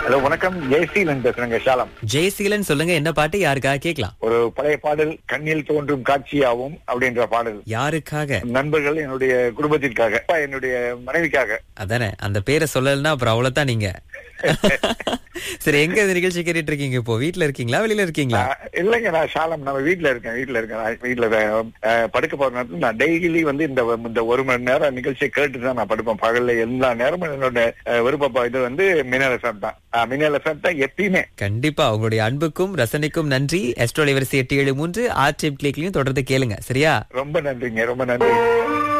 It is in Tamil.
ஹலோ வணக்கம் ஜெயசீலன் பேசுறேங்க ஷாலம் ஜெயசீலன் சொல்லுங்க என்ன பாட்டு யாருக்காக கேட்கலாம் ஒரு பழைய பாடல் கண்ணில் தோன்றும் காட்சியாவும் அப்படின்ற பாடல் யாருக்காக நண்பர்கள் என்னுடைய குடும்பத்திற்காக அப்பா, என்னுடைய மனைவிக்காக அதானே அந்த பேரை சொல்லலைன்னா அப்புறம் அவ்வளவுதான் நீங்க சரி எங்க இந்த நிகழ்ச்சி கேட்டுட்டு இருக்கீங்க இப்போ வீட்ல இருக்கீங்களா வெளியில இருக்கீங்களா ஆஹ், இல்லைங்க நான் ஷாலம் நம்ம வீட்ல இருக்கேன் வீட்ல இருக்கேன் நான் வீட்ல ஆஹ், படுக்க போற நேரத்துல நான் டெய்லி வந்து இந்த இந்த ஒரு மணி நேரம் நிகழ்ச்சியை கேட்டுட்டு தான் நான் படுப்பேன் பகல்ல எல்லா நேரமும் என்னோட ஆஹ், விருப்ப இது வந்து மின்னல் எஃப்எம் தான் ஆஹ், மின்னல் எஃப்எம் தான் எப்பயுமே கண்டிப்பா உங்களுடைய அன்புக்கும் ரசனைக்கும் நன்றி எஸ்ட்ரோ வரிசை எட்டு ஏழு மூன்று ஆர்டிஎம் கிளிக்லயும் தொடர்ந்து கேளுங்க சரியா ரொம்ப நன்றிங்க ரொம்ப நன்றி